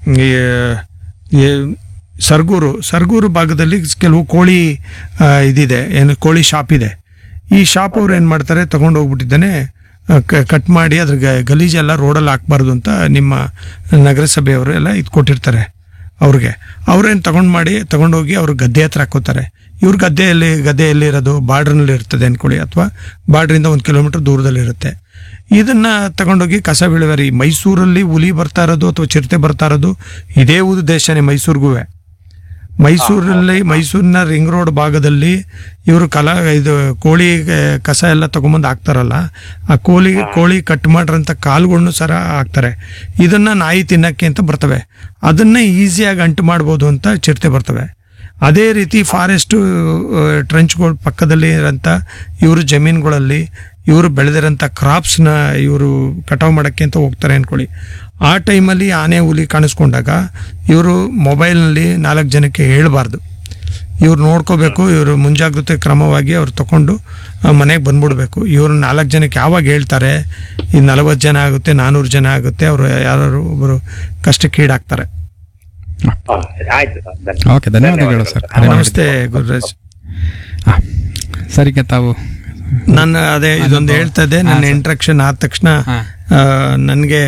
ಈ, ಈ ಸರ್ಗೂರು ಸರ್ಗೂರು ಭಾಗದಲ್ಲಿ ಕೆಲವು ಕೋಳಿ ಆ, ಇದಿದೆ ಏನು ಕೋಳಿ ಶಾಪ್ ಇದೆ ಈ ಶಾಪ್ ಅವ್ರು ಏನು ಮಾಡ್ತಾರೆ ತಗೊಂಡು ಹೋಗ್ಬಿಟ್ಟಿದ್ದಾನೆ ಕಟ್ ಮಾಡಿ ಅದ್ರ ಗ- ಗಲೀಜೆಲ್ಲ ರೋಡಲ್ಲಿ ಹಾಕ್ಬಾರ್ದು ಅಂತ ನಿಮ್ಮ ನಗರಸಭೆಯವರು ಎಲ್ಲ ಇದು ಕೊಟ್ಟಿರ್ತಾರೆ ಅವ್ರಿಗೆ ಅವ್ರೇನು ತಗೊಂಡು ಮಾಡಿ ತಗೊಂಡೋಗಿ ಅವ್ರ ಗದ್ದೆ ಹತ್ರ ಹಾಕೋತಾರೆ ಇವ್ರ ಗದ್ದೆಯಲ್ಲಿ ಗದ್ದೆಯಲ್ಲಿ ಇರೋದು ಬಾರ್ಡ್ರ್ನಲ್ಲಿ ಇರ್ತದೆ ಅನ್ಕೊಳ್ಳಿ ಅಥವಾ ಬಾರ್ಡ್ರಿಂದ ಒಂದು ಕಿಲೋಮೀಟರ್ ದೂರದಲ್ಲಿ ಇರುತ್ತೆ ಇದನ್ನ ತಗೊಂಡೋಗಿ ಕಸ ವಿಲೇವಾರಿ ಮೈಸೂರಲ್ಲಿ ಹುಲಿ ಬರ್ತಾ ಇರೋದು ಅಥವಾ ಚಿರತೆ ಬರ್ತಾ ಇರೋದು ಇದೇ ಉದ್ದೇಶನೇ ಮೈಸೂರಿಗೂ ಮೈಸೂರಲ್ಲಿ ಮೈಸೂರಿನ ರಿಂಗ್ ರೋಡ್ ಭಾಗದಲ್ಲಿ ಇವರು ಕಲಾ ಇದು ಕೋಳಿ ಆ, ಕಸ ಎಲ್ಲ ತಗೊಂಬಂದು ಹಾಕ್ತಾರಲ್ಲ ಆ ಕೋಳಿ ಕೋಳಿ ಕಟ್ ಮಾಡಿರೋಂಥ ಕಾಲುಗಳನ್ನು ಸರ ಹಾಕ್ತಾರೆ ಇದನ್ನ ನಾಯಿ ತಿನ್ನಕ್ಕೆ ಅಂತ ಬರ್ತವೆ ಅದನ್ನೇ ಈಸಿಯಾಗಿ ಅಂಟು ಮಾಡ್ಬೋದು ಅಂತ ಚಿರತೆ ಬರ್ತವೆ ಅದೇ ರೀತಿ ಫಾರೆಸ್ಟ್ ಟ್ರೆಂಚ್ಗಳ ಪಕ್ಕದಲ್ಲಿ ಇರೋಂಥ ಇವರು ಜಮೀನುಗಳಲ್ಲಿ ಇವರು ಬೆಳೆದಿರೋಂಥ ಕ್ರಾಪ್ಸ್ನ ಇವರು ಕಟಾವು ಮಾಡೋಕ್ಕೆ ಅಂತ ಹೋಗ್ತಾರೆ ಅಂದ್ಕೊಳ್ಳಿ ಆ ಟೈಮಲ್ಲಿ ಆನೆ ಹುಲಿ ಕಾಣಿಸ್ಕೊಂಡಾಗ ಇವರು ಮೊಬೈಲ್ನಲ್ಲಿ ನಾಲ್ಕು ಜನಕ್ಕೆ ಹೇಳ್ಬಾರ್ದು ಇವ್ರು ನೋಡ್ಕೋಬೇಕು ಇವರು ಮುಂಜಾಗ್ರತೆ ಕ್ರಮವಾಗಿ ಅವ್ರು ತಗೊಂಡು ಮನೆಗೆ ಬಂದ್ಬಿಡ್ಬೇಕು ಇವ್ರು ನಾಲ್ಕು ಜನಕ್ಕೆ ಯಾವಾಗ ಹೇಳ್ತಾರೆ ಈ ನಲವತ್ತು ಜನ ಆಗುತ್ತೆ ನಾನ್ನೂರು ಜನ ಆಗುತ್ತೆ ಅವರು ಯಾರು ಒಬ್ಬರು ಕಷ್ಟಕ್ಕೀಡಾಗ್ತಾರೆ ಹಾ, ಆಯ್ತು ಸರ್ ಧನ್ಯವಾದ. ಓಕೆ ಧನ್ಯವಾದಗಳು ಸರ್ ಕರೆ ಮಾಡಿದ್ದಕ್ಕೆ. ನಮಸ್ತೆ ಗುರುರಾಜ್ ಹಾ. ಸರ್ ಈಗ ತಾವು ನಾನು ಅದೇ ಇದೊಂದು ಹೇಳ್ತಾ ಇದ್ದೆ ನನ್ನ ಇಂಟ್ರಕ್ಷನ್ ಆದ ತಕ್ಷಣ ಹಾ. ನನಗೆ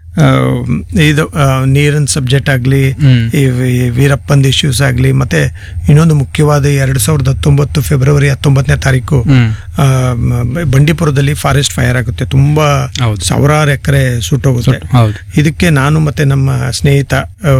ಇದು ಆ, ನೀರಿನ ಸಬ್ಜೆಕ್ಟ್ ಆಗಲಿ ಹ್ಮ್. ಈ ವಿ- ವೀರಪ್ಪಂದ್ ಇಶ್ಯೂಸ್ ಆಗಲಿ ಮತ್ತೆ ಇನ್ನೊಂದು ಮುಖ್ಯವಾದ ಎರಡು ಸಾವಿರದ ಹತ್ತೊಂಬತ್ತು ಫೆಬ್ರವರಿ ಹತ್ತೊಂಬತ್ತನೇ ತಾರೀಕು ಹ್ಮ್. ಆ, ಮ- ಬಂಡೀಪುರದಲ್ಲಿ ಫಾರೆಸ್ಟ್ ಫೈರ್ ಆಗುತ್ತೆ ತುಂಬಾ ಹೌದು. ಸಾವಿರಾರು ಎಕರೆ ಸುಟ್ಟೋಗುತ್ತೆ ಹೌದು ಇದಕ್ಕೆ ನಾನು ಮತ್ತೆ ನಮ್ಮ ಸ್ನೇಹಿತ ಆ,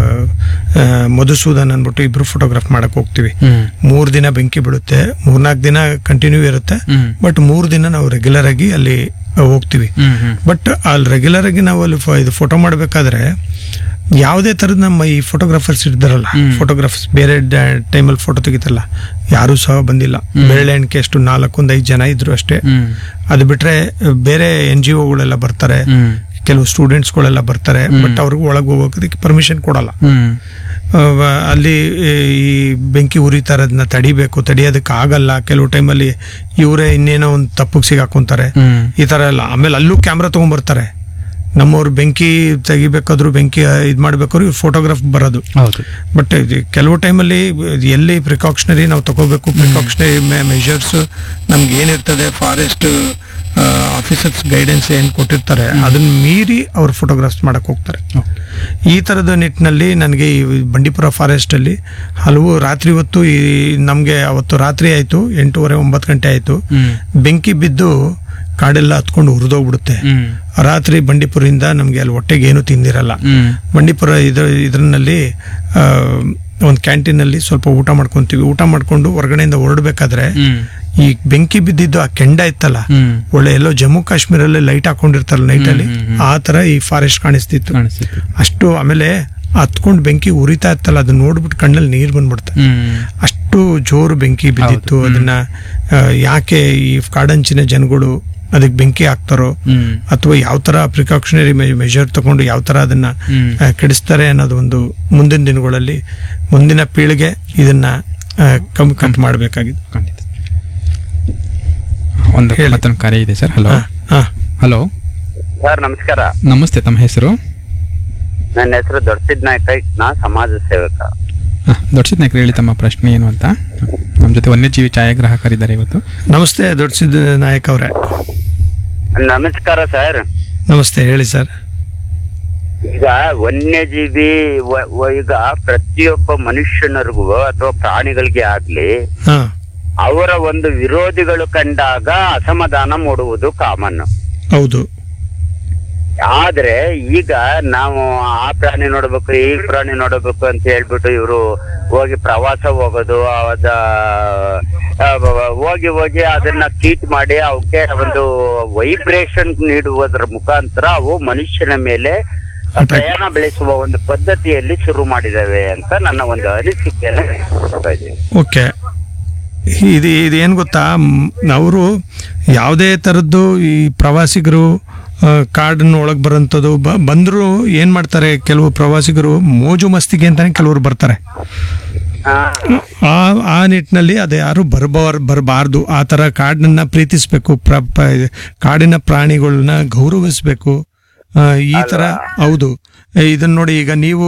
ಆ, ಮಧುಸೂದನ್ ಅಂದ್ಬಿಟ್ಟು ಇಬ್ರು ಫೋಟೋಗ್ರಾಫ್ ಮಾಡಕ್ ಹೋಗ್ತೀವಿ ಹ್ಮ್ ಮೂರ್ ದಿನ ಬೆಂಕಿ ಬೀಳುತ್ತೆ ಮೂರ್ನಾಲ್ಕು ದಿನ ಕಂಟಿನ್ಯೂ ಇರುತ್ತೆ ಹ್ಮ್. ಬಟ್ ಮೂರ್ ದಿನ ನಾವು ರೆಗ್ಯುಲರ್ ಆಗಿ ಅಲ್ಲಿ ಹೋಗ್ತೀವಿ ಹ್ಮ್ ಹ್ಮ್ ಬಟ್ ಅಲ್ಲಿ ರೆಗ್ಯುಲರ್ ಆಗಿ ನಾವು ಅಲ್ಲಿ ಫ- ಇದು ಫೋಟೋ ಮಾಡಬೇಕಾದ್ರೆ ಯಾವುದೇ ಥರದ ನಮ್ಮ ಈ ಫೋಟೋಗ್ರಾಫರ್ಸ್ ಇರ್ತಾರಲ್ಲ ಹ್ಮ್. ಫೋಟೋಗ್ರಾಫರ್ಸ್ ಬೇರೆ ಟೈಮಲ್ಲಿ ಫೋಟೋ ತೆಗಿತಾರಲ್ಲ ಯಾರೂ ಸಹ ಬಂದಿಲ್ಲ ಬೆರಳೆ ಎಣಿಕೆ ಅಷ್ಟು ನಾಲ್ಕೊಂದು ಐದು ಜನ ಇದ್ರು ಅಷ್ಟೇ ಹ್ಮ್ ಅದು ಬಿಟ್ರೆ ಬೇರೆ ಎನ್ ಜಿ ಒಗಳೆಲ್ಲ ಬರ್ತಾರೆ ಹ್ಮ್ ಕೆಲವು ಸ್ಟೂಡೆಂಟ್ಸ್ಗಳೆಲ್ಲ ಬರ್ತಾರೆ ಬಟ್ ಅವ್ರಿಗೆ ಒಳಗೆ ಹೋಗೋದಕ್ಕೆ ಪರ್ಮಿಷನ್ ಕೊಡಲ್ಲ ಹ್ಮ್ ಅಹ್ ಅಲ್ಲಿ ಈ ಬೆಂಕಿ ಉರಿತಾ ಇರೋದನ್ನ ತಡಿಬೇಕು ತಡಿಯೋದಕ್ಕೆ ಆಗಲ್ಲ ಕೆಲವು ಟೈಮಲ್ಲಿ ಇವರೇ ಇನ್ನೇನೋ ಒಂದು ತಪ್ಪಿಗೆ ಸಿಗಾಕೊಂತಾರೆ ಹ್ಮ್ ಈ ತರ ಎಲ್ಲ ಆಮೇಲೆ ಅಲ್ಲೂ ಕ್ಯಾಮ್ರಾ ತಗೊಂಡ್ಬರ್ತಾರೆ ನಮ್ಮವ್ರು ಬೆಂಕಿ ತೆಗಿಬೇಕಾದ್ರು ಬೆಂಕಿ ಇದು ಮಾಡ್ಬೇಕಾದ್ರು ಇವ್ರು ಫೋಟೋಗ್ರಾಫ್ ಬರೋದು ಹೌದು ಬಟ್ ಕೆಲವು ಟೈಮಲ್ಲಿ ಎಲ್ಲಿ ಪ್ರಿಕಾಕ್ಷನರಿ ನಾವು ತಗೋಬೇಕು ಪ್ರಿಕಾಕ್ಷನರಿ ಮೆಷರ್ಸ್ ನಮ್ಗೆ ಏನಿರ್ತದೆ ಫಾರೆಸ್ಟ್ ಆಫೀಸರ್ಸ್ ಗೈಡೆನ್ಸ್ ಏನು ಕೊಟ್ಟಿರ್ತಾರೆ ಅದನ್ನ ಮೀರಿ ಅವ್ರು ಫೋಟೋಗ್ರಾಫ್ಸ್ ಮಾಡಕ್ ಹೋಗ್ತಾರೆ ಈ ಥರದ ನಿಟ್ಟಿನಲ್ಲಿ ನನಗೆ ಈ ಬಂಡೀಪುರ ಫಾರೆಸ್ಟ್ ಅಲ್ಲಿ ಹಲವು ರಾತ್ರಿ ಹೊತ್ತು ಈ ನಮಗೆ ಅವತ್ತು ರಾತ್ರಿ ಆಯ್ತು ಎಂಟೂವರೆ ಒಂಬತ್ತು ಗಂಟೆ ಆಯ್ತು ಹ್ಮ್ ಬೆಂಕಿ ಬಿದ್ದು ಕಾಡೆಲ್ಲ ಹತ್ಕೊಂಡು ಹುರಿದೋಗ್ಬಿಡುತ್ತೆ ಹ್ಮ್ ರಾತ್ರಿ ಬಂಡೀಪುರದಿಂದ ನಮಗೆ ಅಲ್ಲಿ ಹೊಟ್ಟೆಗೆ ಏನು ತಿಂದಿರಲ್ಲ ಹ್ಮ್ ಬಂಡೀಪುರ ಇದ್ರ ಇದರಲ್ಲಿ ಒಂದು ಕ್ಯಾಂಟೀನಲ್ಲಿ ಸ್ವಲ್ಪ ಊಟ ಮಾಡ್ಕೊಂತೀವಿ ಊಟ ಮಾಡ್ಕೊಂಡು ಹೊರಗಡೆಯಿಂದ ಹೊರಡ್ಬೇಕಾದ್ರೆ ಹ್ಮ್ ಈ ಬೆಂಕಿ ಬಿದ್ದಿದ್ದು ಆ ಕೆಂಡ ಇತ್ತಲ್ಲ ಹ್ಮ್ ಒಳ್ಳೆ ಎಲ್ಲೋ ಜಮ್ಮು ಕಾಶ್ಮೀರಲ್ಲಿ ಲೈಟ್ ಹಾಕೊಂಡಿರ್ತಾರಲ್ಲ ನೈಟಲ್ಲಿ ಹ್ಮ್, ಹ್ಮ್, ಆ ತರ ಈ ಫಾರೆಸ್ಟ್ ಕಾಣಿಸ್ತಿತ್ತು ಕಾಣಿಸ್ತಿತ್ತು ಅಷ್ಟು ಆಮೇಲೆ ಹತ್ಕೊಂಡು ಬೆಂಕಿ ಉರಿತಾ ಇತ್ತಲ್ಲ ಅದನ್ನ ನೋಡ್ಬಿಟ್ಟು ಕಣ್ಣಲ್ಲಿ ನೀರು ಬಂದ್ಬಿಡ್ತೆ ಹ್ಮ್ ಅಷ್ಟು ಜೋರು ಬೆಂಕಿ ಬಿದ್ದಿತ್ತು ಹೌದು, ಹ್ಮ್. ಅದನ್ನ ಆ, ಯಾಕೆ ಈ ಕಾಡಂಚಿನ ಜನಗಳು ಅದಕ್ಕೆ ಬೆಂಕಿ ಹಾಕ್ತಾರೋ ಹ್ಮ್ ಅಥವಾ ಯಾವ ತರ ಪ್ರಿಕಾಕ್ಷನರಿ ಮೆಷರ್ ತಗೊಂಡು ಯಾವ ತರ ಅದನ್ನ ಹ್ಮ್. ಆ, ಕೆಡಿಸ್ತಾರೆ ಅನ್ನೋದು ಒಂದು ಮುಂದಿನ ದಿನಗಳಲ್ಲಿ ಮುಂದಿನ ಪೀಳಿಗೆ ಇದನ್ನ ಆ, ಕಮ್ಮಿ ಕಟ್ ಮಾಡಬೇಕಾಗಿದೆ ಖಂಡಿತ ಒಂದು ಹೇಳಿ. ಮತ್ತೊಂದು ಕರೆ ಇದೆ ಸರ್ ಹಲೋ ಹಲೋ ಸರ್ ನಮಸ್ಕಾರ ನಮಸ್ತೆ ತಮ್ಮ ಹೆಸರು ನನ್ನ ಹೆಸರು ದೊಡ್ಡಸಿದ್ ನಾಯಕ ನಾ ಸಮಾಜ ಸೇವಕ ದೊಡ್ಡ ನಾಯಕರು ಹೇಳಿ ತಮ್ಮ ಪ್ರಶ್ನೆ ಏನು ಅಂತ ನಮ್ಮ ಜೊತೆ ವನ್ಯಜೀವಿ ಛಾಯಾಗ್ರಾಹಕರಿದ್ದಾರೆ ಇವತ್ತು ನಮಸ್ತೆ ದೊಡ್ಡ ಸಿದ್ದ ನಾಯಕ್ ಅವರೇ ನಮಸ್ಕಾರ ಸರ್ ನಮಸ್ತೆ ಹೇಳಿ ಸರ್ ಈಗ ವನ್ಯಜೀವಿ ವ- ವ- ಈಗ ಪ್ರತಿಯೊಬ್ಬ ಮನುಷ್ಯನರಿಗೂ ಅಥವಾ ಪ್ರಾಣಿಗಳಿಗೆ ಆಗ್ಲಿ ಹಾ ಅವರ ಒಂದು ವಿರೋಧಿಗಳು ಕಂಡಾಗ ಅಸಮಾಧಾನ ಮೂಡುವುದು ಕಾಮನ್ ಹೌದು ಆದ್ರೆ ಈಗ ನಾವು ಆ ಪ್ರಾಣಿ ನೋಡ್ಬೇಕು ಈ ಪ್ರಾಣಿ ನೋಡಬೇಕು ಅಂತ ಹೇಳ್ಬಿಟ್ಟು ಇವರು ಹೋಗಿ ಪ್ರವಾಸ ಹೋಗೋದು ಅದ ಆ, ವ- ವ- ಹೋಗಿ ಹೋಗಿ ಅದನ್ನ ಟ್ರೀಟ್ ಮಾಡಿ ಅವಕ್ಕೆ ಒಂದು ವೈಬ್ರೇಷನ್ ನೀಡುವುದರ ಮುಖಾಂತರ ಅವು ಮನುಷ್ಯನ ಮೇಲೆ ಪ್ರಯಾಣ ಬೆಳೆಸುವ ಒಂದು ಪದ್ಧತಿಯಲ್ಲಿ ಶುರು ಮಾಡಿದಾವೆ ಅಂತ ನನ್ನ ಒಂದು ಅನಿಸಿಕೆಯನ್ನು ವ್ಯಕ್ತಪಡಿಸ್ತಾ ಇದ್ದೀನಿ. ಓಕೆ ಇದು ಇದು ಏನು ಗೊತ್ತಾ ಅವರು ಯಾವುದೇ ಥರದ್ದು ಈ ಪ್ರವಾಸಿಗರು ಆ, ಕಾಡನ್ನು ಒಳಗೆ ಬರೋಂಥದ್ದು ಬ ಬಂದರೂ ಏನು ಮಾಡ್ತಾರೆ ಕೆಲವು ಪ್ರವಾಸಿಗರು ಮೋಜು ಮಸ್ತಿಗೆ ಅಂತಾನೆ ಕೆಲವರು ಬರ್ತಾರೆ ಆ, ಆ ಆ ನಿಟ್ಟಿನಲ್ಲಿ ಅದು ಯಾರು ಬರಬಾರ್ ಬರಬಾರ್ದು ಆ ಥರ ಕಾಡನ್ನ ಪ್ರೀತಿಸ್ಬೇಕು ಪ್ರ ಪ- ಕಾಡಿನ ಪ್ರಾಣಿಗಳನ್ನ ಗೌರವಿಸ್ಬೇಕು ಆ, ಈ ಥರ ಹೌದು ಇದನ್ನ ನೋಡಿ ಈಗ ನೀವು